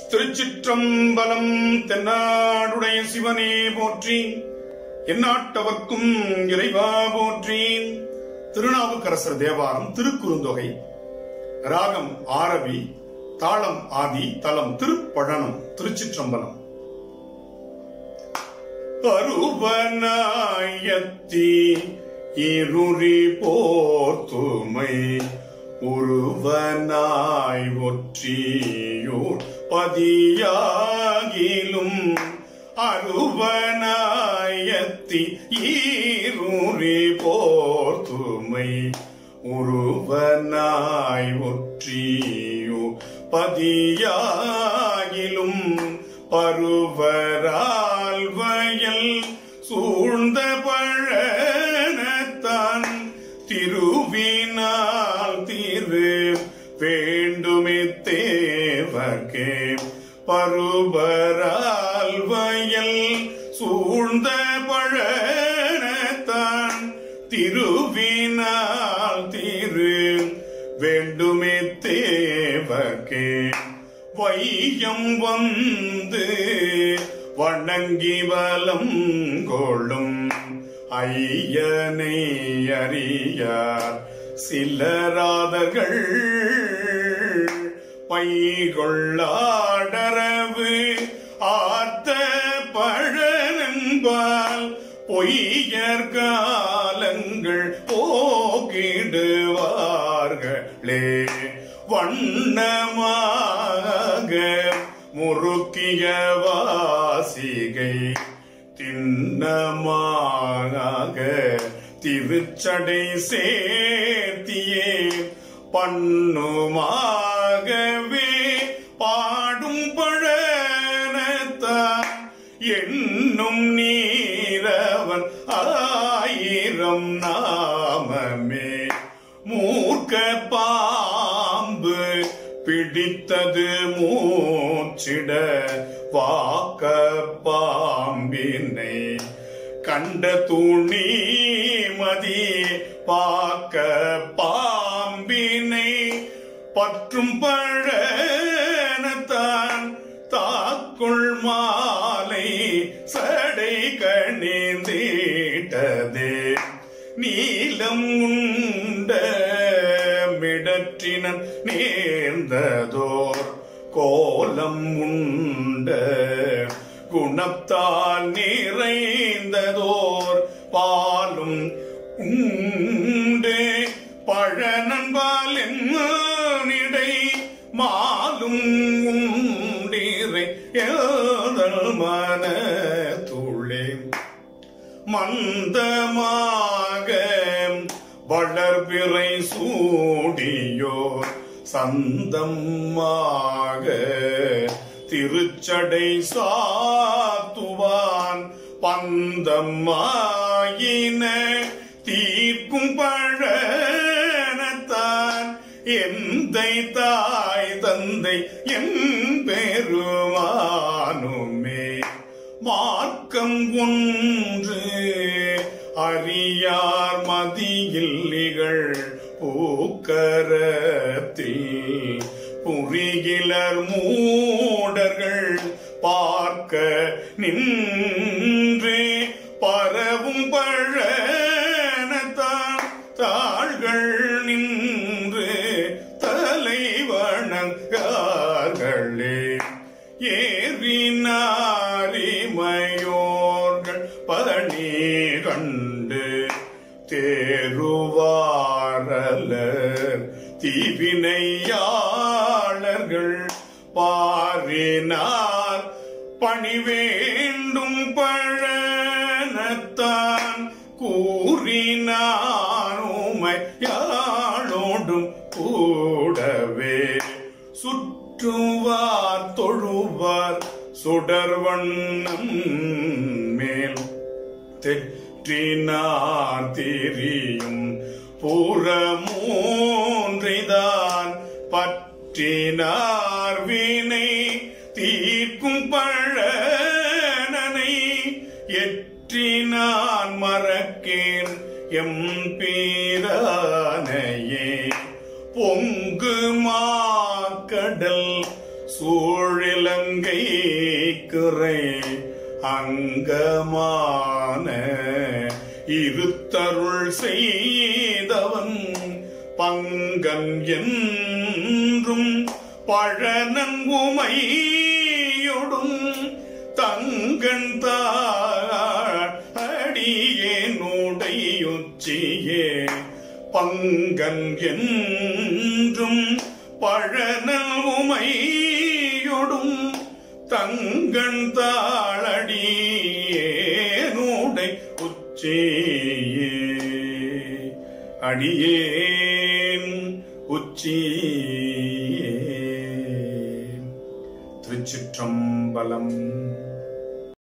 திருச்சிற்றம்பலம் தென்னாடுடைய சிவனே போற்றி எந்நாட்டவர்க்கும் இறைவா போற்றி திருநாவுக்கரசர் தேவாரம் திருக்குறுந்தொகை ராகம் ஆரவி தாளம் ஆதி தலம் திருப்பழனம் திருச்சிற்றம்பலம் அருவனாயத்தி இருறி போர்த்துமை உருவனாய் ஒற்றியூர் பதியாகிலும் அருவனாயத்தி ஈருறி போர்த்துமை உருவனாய் ஒற்றியூ பதியாகிலும் பருவரால் வயல் சூழ்ந்த பழனத்தான் திருவினால் திரு வேண்டுமே தேவர்க்கே பருபரால் வயல் சூழ்ந்த பழனத்தான் திருவினால் திரு வேண்டுமே தேவர்க்கே வையம் வந்து வணங்கி வலம் கொள்ளும் ஐயனை அறியார் சிலராதர்கள் பைகொள்ளாடரவு ஆர்த்த பழனன்பால் பொய்யர் காலங்கள் போக்கிடுவார்களே வண்ணமாக முறுக்கிய வாசிகை திண்ணமாக திருச்சடை சேர்த்தியே பண்ணுமாகவே பாடும் பழனத்தான் என்னும் நீரவன் ஆயிரம் நாமமே மூர்க்க பாம்பு பிடித்தது மூச்சிட வாக்க பாம்பினை கண்ட துணி மதி பாக்க பாம்பினை பற்றும் பழனத்தான் தாக்குள் மாலை சடை கணிந்தீட்டதே நீலம் உண்ட மிடற்றினன் நேர்ந்ததோர் கோலம் உண்ட குணத்தால் நிறைந்ததோர் பாலும் உண்டு பழனன்பால் என்னிடை மாலும் உண்டிரை ஏதல் மன துளே மந்தமாக வளர்பிறை சூடியோர் சந்தமாக திருச்சடை சாத்துவான் பந்தமாயின தீர்க்கும் பழனத்தான் எந்தை தாய் தந்தை என் பெருமானுமே மார்க்கம் ஒன்று அறியார் மதியில் நிகழ் பூக்கரத்தில் புரிகிலர் மூடர்கள் பார்க்க நின்று பரவும் பழனத்தான் தாள்கள் நின்று தலை வணங்கார்களே ஏறினாரிமையோர்கள் பணி கண்டு தேருவாரலர் தீவினையாளர்கள் பாரினார் பணி வேண்டும் பழனத்தான் கூறினார் உமையாளோடும் கூடவே சுற்றுவார் தொழுவார் சுடர்வண்ணம் மேல் தெற்றினார் திரியும் புறமூன்றிதான் பற்றினார் வினை தீர்க்கும் பழனனை எற்றினான் மறக்கேன் எம் பீரானையே பொங்கு மாக்கடல் சூழ் சூழிலங்கை குறை அங்கமான இருத்தருள் செய்தவன் பங்கன் என்றும் பழனன் உமையொடும் தங்கன் தாடியேனுடையொச்சியே பங்கன் என்றும் பழனல் உமையொடும் தங்கன் தாளடியேனுடை உச்சியே அடியேன் உச்சியே திருச்சிற்றம்பலம்